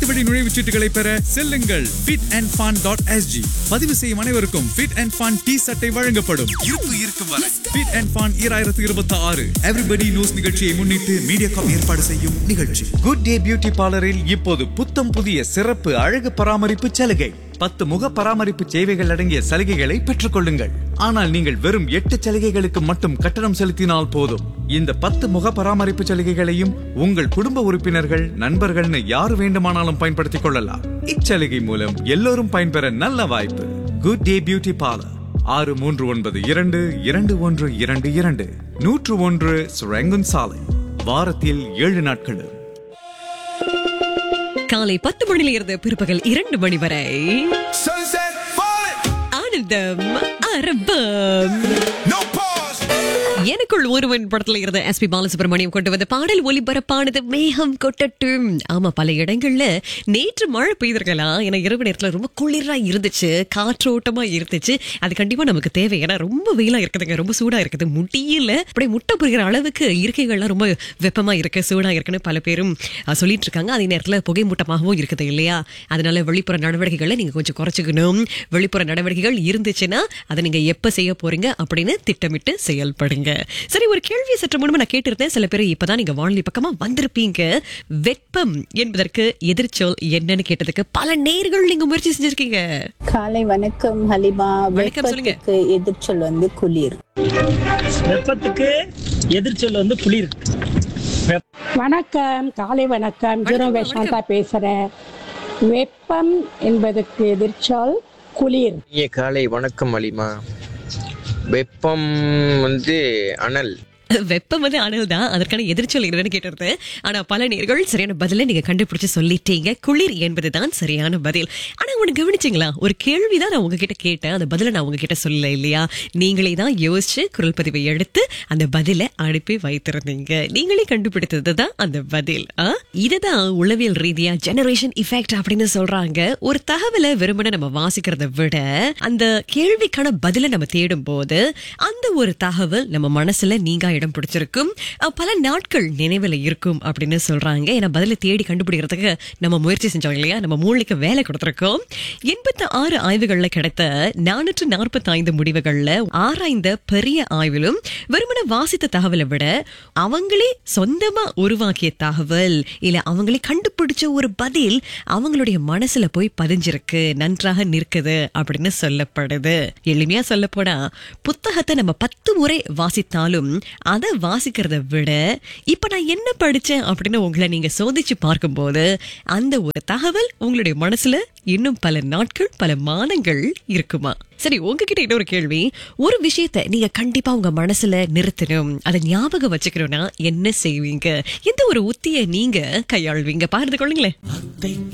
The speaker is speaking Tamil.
வழி நுழைவுச் சீட்டுகளை பெற செல்லுங்கள் fit and fun dot SG பதிவு செய்யும் அனைவருக்கும் ஃபிட் அண்ட் ஃபன் டி சட்டை வழங்கப்படும் இருப்பு இருக்கும் வரை ஃபிட் அண்ட் ஃபன் ஈராயிரத்து இருபத்தி ஆறு எவ்ரிபடி நியூஸ் நிகழ்ச்சியை முன்னிட்டு மீடியாகாம் ஏற்பாடு செய்யும் நிகழ்ச்சி குட் டே பியூட்டி பார்லரில் இப்போது புத்தம் புதிய சிறப்பு அழகு பராமரிப்பு சலுகை பத்து முக பராமரிப்பு சேவைகள் அடங்கிய சலுகைகளை பெற்றுக் கொள்ளுங்கள் ஆனால் நீங்கள் வெறும் எட்டு சலுகைகளுக்கு மட்டும் கட்டணம் செலுத்தினால் போதும் இந்த பத்து முக பராமரிப்பு சலுகைகளையும் உங்கள் குடும்ப உறுப்பினர்கள் நண்பர்கள்னு யார் வேண்டுமானாலும் பயன்படுத்திக் கொள்ளலாம் இச்சலுகை மூலம் எல்லோரும் பயன்பெற நல்ல வாய்ப்பு குட் டே பியூட்டி பார்லர் ஆறு மூன்று ஒன்பது இரண்டு இரண்டு ஒன்று இரண்டு இரண்டு நூற்று ஒன்று சுரங்குன் சாலை வாரத்தில் ஏழு நாட்களும் காலை பத்து மணியில இருந்து பிற்பகல் இரண்டு மணி வரை Sunset falling, ஆனந்தம் அரபம் no pause. எனக்குள் ஒருவன் படத்துல இருந்த எஸ் பி பாலசுப்ரமணியம் கொண்டு வந்த பாடல் ஒலிபரப்பானது மேகம் கொட்டட்டும் ஆமா பல இடங்கள்ல நேற்று மழை பெய்திருக்கலாம் ஏன்னா இரவு நேரத்துல ரொம்ப குளிரா இருந்துச்சு காற்றோட்டமா இருந்துச்சு அது கண்டிப்பா நமக்கு தேவை ஏன்னா ரொம்ப வெயிலா இருக்குதுங்க ரொம்ப சூடா இருக்குது முடியல அப்படியே முட்டை புரிகிற அளவுக்கு இருக்கைகள்லாம் ரொம்ப வெப்பமா இருக்கு சூடா இருக்குன்னு பல பேரும் அஹ், சொல்லிட்டு இருக்காங்க அதே நேரத்துல புகை மூட்டமாகவும் இருக்குது இல்லையா அதனால வெளிப்புற நடவடிக்கைகளை நீங்க கொஞ்சம் குறைச்சிக்கணும் வெளிப்புற நடவடிக்கைகள் இருந்துச்சுன்னா அதை நீங்க எப்ப செய்ய போறீங்க அப்படின்னு திட்டமிட்டு செயல்படுங்க சரி ஒரு கேள்வி சற்று முன்பு நான் கேட்டிருந்தேன் சில பேர் இப்பதான் நீங்க வானொலி பக்கமா வந்திருப்பீங்க வெப்பம் என்பதற்கு எதிர்ச்சொல் என்னன்னு கேட்டதுக்கு பல நேர்கள் நீங்க முயற்சி செஞ்சிருக்கீங்க காலை வணக்கம் ஹலிமா வணக்கம், சொல்லுங்க. வெப்பத்துக்கு எதிர்ச்சொல் வந்து குளிர் வெப்பத்துக்கு எதிர்ச்சொல் வந்து குளிர் வணக்கம் காலை வணக்கம் ஜீரோ வணக்கம், சாந்தா பேசுறேன் வெப்பம் என்பதற்கு எதிர்ச்சொல் குளிர் இனிய காலை வணக்கம் அலிமா வெப்பம் வந்து அனல் வெப்பம் வந்து அனல் தான் அதற்கான எதிர்ச்சொல் என்னன்னு கேட்டிருந்தேன் ஆனா பல நேர்கள் சரியான பதிலை நீங்க கண்டுபிடிச்சு சொல்லிட்டீங்க குளிர் என்பதுதான் சரியான பதில் ஆனா ஒண்ணு கவனிச்சீங்களா ஒரு கேள்விதான் நான் உங்ககிட்ட கேட்டேன் அந்த பதிலை நான் உங்ககிட்ட சொல்லல இல்லையா நீங்களே தான் யோசிச்சு குரல் பதிவை எடுத்து அந்த பதிலை அனுப்பி வைத்திருந்தீங்க நீங்களே கண்டுபிடித்தது அந்த பதில் ஆ? இதுதான் உளவியல் ரீதியா ஜெனரேஷன் இஃபெக்ட் அப்படின்னு சொல்றாங்க ஒரு தகவலை வெறுமனே நம்ம வாசிக்கிறத விட அந்த கேள்விக்கான பதிலை நம்ம தேடும் போது அந்த ஒரு தகவல் நம்ம மனசுல நீங்க இடம் பிடிச்சிருக்கும் அஹ், பல நாட்கள் நினைவுல இருக்கும் அப்படின்னு சொல்றாங்க ஏன்னா பதிலை தேடி கண்டுபிடிக்கிறதுக்கு நம்ம முயற்சி செஞ்சோம் இல்லையா நம்ம மூளைக்கு வேலை கொடுத்திருக்கோம் எண்பத்தி ஆறு ஆய்வுகள்ல கிடைத்த நானூற்று நாற்பத்தி ஐந்து முடிவுகள்ல ஆராய்ந்த பெரிய ஆய்விலும் வெறுமன வாசித்த தகவலை விட அவங்களே சொந்தமா உருவாக்கிய தகவல் இல்ல அவங்களே கண்டுபிடிச்ச ஒரு பதில் அவங்களுடைய மனசுல போய் பதிஞ்சிருக்கு நன்றாக நிற்குது அப்படின்னு சொல்லப்படுது எளிமையா சொல்ல போனா புத்தகத்தை நம்ம பத்து முறை வாசித்தாலும் அதை வாசிக்கிறத விட இப்ப நான் என்ன படிச்சேன் அப்படின்னு உங்களை நீங்க சோதிச்சு பார்க்கும்போது அந்த ஒரு தகவல் உங்களுடைய மனசுல இன்னும் பல நாட்கள் பல மாதங்கள் இருக்குமா சரி உங்ககிட்ட இன்னொரு கேள்வி ஒரு விஷயத்தை நீங்க கண்டிப்பா உங்க மனசுல நிறுத்தணும் அதை ஞாபகம் வச்சுக்கணும்னா என்ன செய்வீங்க எந்த ஒரு உத்தியை நீங்க கையாள்வீங்க பாருது கொள்ளுங்களேன்